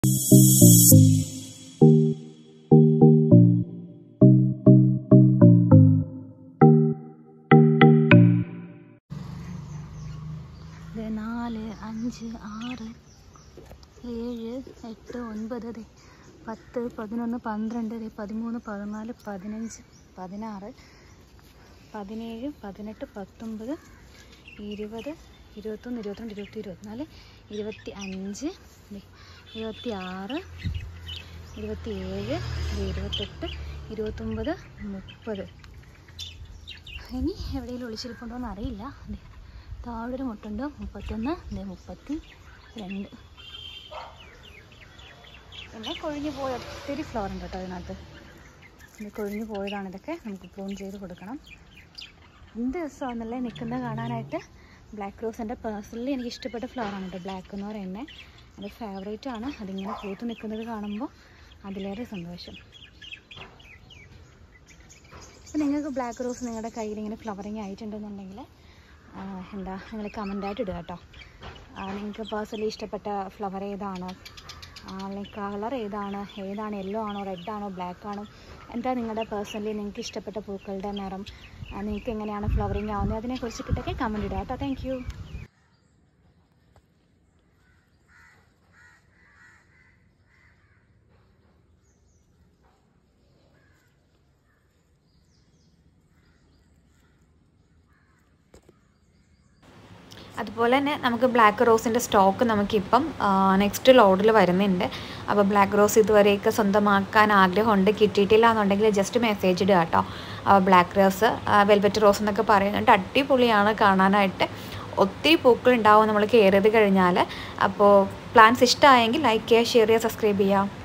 ദേ നാല് അഞ്ച് ആറ് ഏഴ് എട്ട് ഒൻപത് ദേ പത്ത് പതിനൊന്ന് പന്ത്രണ്ട് ദേ പതിമൂന്ന് പതിനാല് പതിനഞ്ച് പതിനാറ് പതിനേഴ് പതിനെട്ട് പത്തൊമ്പത് ഇരുപത് ഇരുപത്തൊന്ന് ഇരുപത്തിരണ്ട് ഇരുപത്തി ഇരുപത്തിനാല് ഇരുപത്തി അഞ്ച് ദേ ഇരുപത്തി ആറ് ഇരുപത്തി ഏഴ് ദേ ഇരുപത്തെട്ട് ഇരുപത്തൊമ്പത് മുപ്പത് ഇനി എവിടെയെങ്കിലും ഒളിച്ചിരിപ്പുണ്ടോ എന്ന് അറിയില്ല ദേ താഴെ ഒരു മുട്ടുണ്ട് മുപ്പത്തൊന്ന് ദേ മുപ്പത്തി രണ്ട് പിന്നെ കൊഴിഞ്ഞു പോയ ഒത്തിരി ഫ്ലവർ ഉണ്ട് കേട്ടോ അതിനകത്ത് ഇത് കൊഴിഞ്ഞു പോയതാണ് ഇതൊക്കെ നമുക്ക് പ്രൂൺ ചെയ്ത് കൊടുക്കണം എന്ത് രസമാണെന്നല്ലേ നിൽക്കുന്നത് കാണാനായിട്ട് ബ്ലാക്ക് റോസ് എൻ്റെ പേഴ്സണലി എനിക്ക് ഇഷ്ടപ്പെട്ട ഫ്ലവറാണ് കേട്ടോ ബ്ലാക്ക് എന്ന് പറയുന്നത് എൻ്റെ ഫേവറേറ്റ് ആണ് അതിങ്ങനെ പൂത്ത് നിൽക്കുന്നത് കാണുമ്പോൾ അതിലേറെ സന്തോഷം അപ്പോൾ നിങ്ങൾക്ക് ബ്ലാക്ക് റോസ് നിങ്ങളുടെ കയ്യിൽ ഇങ്ങനെ ഫ്ലവറിങ് ആയിട്ടുണ്ടെന്നുണ്ടെങ്കിൽ ആ, എന്താ നിങ്ങൾ കമൻ്റായിട്ട് ഇടുക കേട്ടോ ആ, നിങ്ങൾക്ക് പേഴ്സണലി ഇഷ്ടപ്പെട്ട ഫ്ലവർ ഏതാണ് അല്ലെങ്കിൽ കളർ ഏതാണ് ഏതാണ് യെല്ലോ ആണോ റെഡ് ആണോ ബ്ലാക്ക് ആണോ എന്താ നിങ്ങളുടെ പേഴ്സണലി നിങ്ങൾക്ക് ഇഷ്ടപ്പെട്ട പൂക്കളുടെ നിറം ആ, നിങ്ങൾക്ക് എങ്ങനെയാണ് ഫ്ലവറിങ് ആവുന്നത് അതിനെക്കുറിച്ചിട്ടൊക്കെ കമൻറ്റ് ഇടുക കേട്ടോ താങ്ക് യു അതുപോലെ തന്നെ നമുക്ക് ബ്ലാക്ക് റോസിൻ്റെ സ്റ്റോക്ക് നമുക്കിപ്പം നെക്സ്റ്റ് ലോഡിൽ വരുന്നുണ്ട് അപ്പോൾ ബ്ലാക്ക് റോസ് ഇതുവരെയൊക്കെ സ്വന്തമാക്കാൻ ആഗ്രഹമുണ്ട് കിട്ടിയിട്ടില്ല എന്നുണ്ടെങ്കിൽ ജസ്റ്റ് മെസ്സേജ് ഇടുക കേട്ടോ ബ്ലാക്ക് റോസ് വെൽവെറ്റ് റോസ് എന്നൊക്കെ പറയുന്നുണ്ട് അടിപൊളിയാണ് കാണാനായിട്ട് ഒത്തിരി പൂക്കൾ ഉണ്ടാവും നമ്മൾ കെയർ ചെയ്ത് കഴിഞ്ഞാൽ അപ്പോൾ പ്ലാൻസ് ഇഷ്ടമായെങ്കിൽ ലൈക്ക് ചെയ്യുക ഷെയർ ചെയ്യുക സബ്സ്ക്രൈബ് ചെയ്യുക